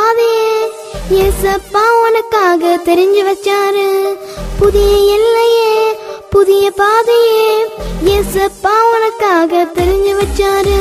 பாதையே ஏசப்பா உனக்காக தெரிஞ்சு வச்சாரு புதிய எல்லையே புதிய பாதையே ஏசப்பா உனக்காக தெரிஞ்சு வச்சாரு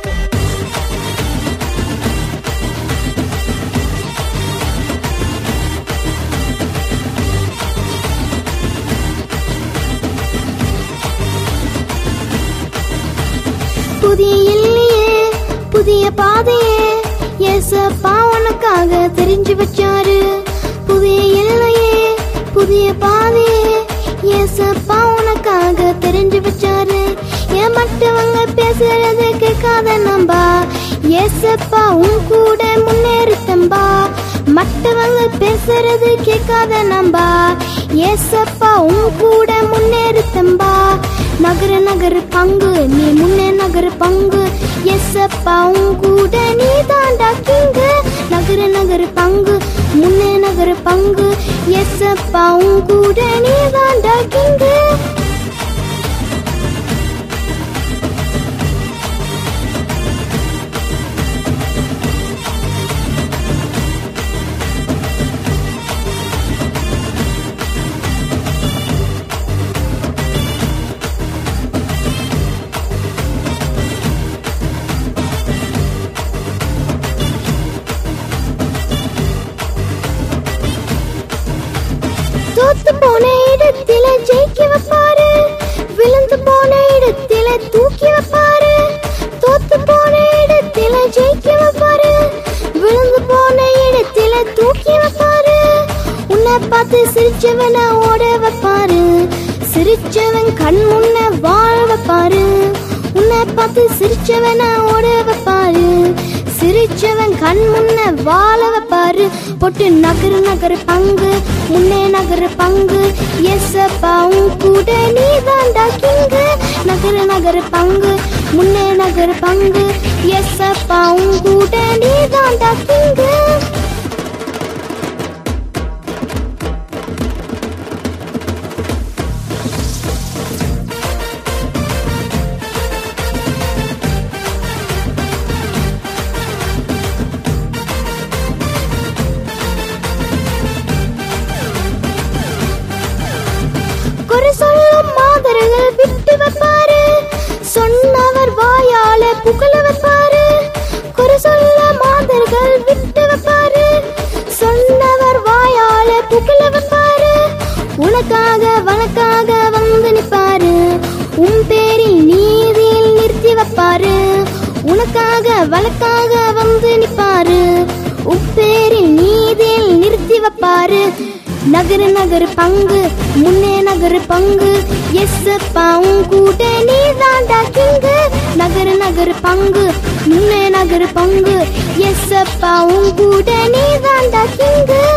புதிய எல்லையே புதிய பாதையே ஏசப்பா உனக்காக தெரிஞ்சு வச்சாரு புதிய எல்லையே புதிய பாதையே ஏசப்பா உனக்காக தெரிஞ்சு வச்சாரு ஏன் மற்றவங்க பேசுறது கேட்காத நம்பா ஏசப்பா உன் கூட முன்னேறித்தம்பா மற்றவங்க பேசுறது கேட்காத நம்பா ஏசப்பா உன் கூட முன்னேறித்தம்பா நகர நகர பங்கு நீ முன்னே நகர பங்கு எஸ்அப்பா உன் கூட நீ தாண்டா கிங்கு நகர நகர பங்கு முன்னே நகர பங்கு எஸ்அப்பா உன் கூட நீ தாண்டா கிங்கு தோத்து போன இடத்தில ஜெயிக்க வைப்பாரு விழுந்து போன இடத்தில தூக்கி வைப்பாரு தோத்து போன இடத்தில ஜெயிக்க வைப்பாரு விழுந்து போன இடத்தில தூக்கி வைப்பாரு உன்னை பார்த்து சிரிச்சவன ஓட வைப்பாரு சிரிச்சவன் கண் முன்ன வாழ வைப்பாரு உன்னை பார்த்து சிரிச்சவன ஓட வைப்பாரு சிரிச்சவன் கண் முன்ன வாழ வைப்பாரு பொட்டு நகரு நகரு பங்கு முன்னே நகரு பங்கு எஸ்அப்பா உன் கூட நீ தாண்டா கிங்கு நகரு நகரு பங்கு முன்னே நகரு பங்கு எஸ்அப்பா உன் கூட நீ தாண்டா கிங்கு குறை சொல்லும் மாதர்கள் விட்டு வைப்பாரு சொன்னவர் வாயால புகழ வைப்பாரு குறை சொல்ல மாதர்கள் விட்டு வைப்பாரு சொன்னவர் வாயால புகழ வைப்பாரு உனக்காக வனக்காக வந்து நிப்பாரு உன் பேரில் நீதியில் நிறுத்தி வைப்பாரு உனக்காக வழக்காக வந்து நிப்பாரு உன் பேரில் நீதியில் நிறுத்தி வைப்பாரு நகரு நகரு பங்கு முன்னே நகரு பங்கு எஸ் உன் கூட நீ தாண்டா கிங்கு நகரு நகரு பங்கு முன்னே நகரு பங்கு எஸ் உன் கூட நீ தாண்டா கிங்கு